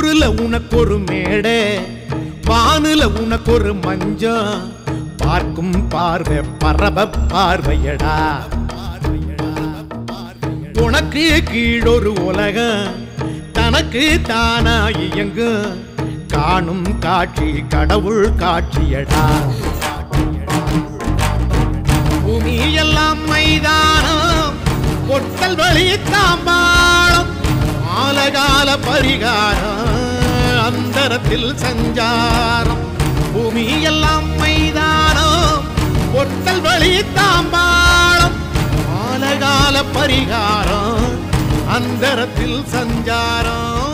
ஊருல உனக்கு ஒரு மேடை வானுல உனக்கு ஒரு மஞ்சம் பார்க்கும் பார்வை பரப பார்வையடா உனக்கு கீழொரு உலகம் தனக்கு தானா இயங்கும் காணும் காட்சி கடவுள் காட்சியடா பூமி எல்லாம் மைதானம் பொட்டல் வழி தாம்பாளம் ஆலகால பரிகாரம் அந்தரத்தில் சஞ்சாரம் பூமி எல்லாம் மைதானம் பொட்டல் வழி தாம்பாளம் ஆலகால பரிகாரம் அந்தரத்தில் சஞ்சாரம்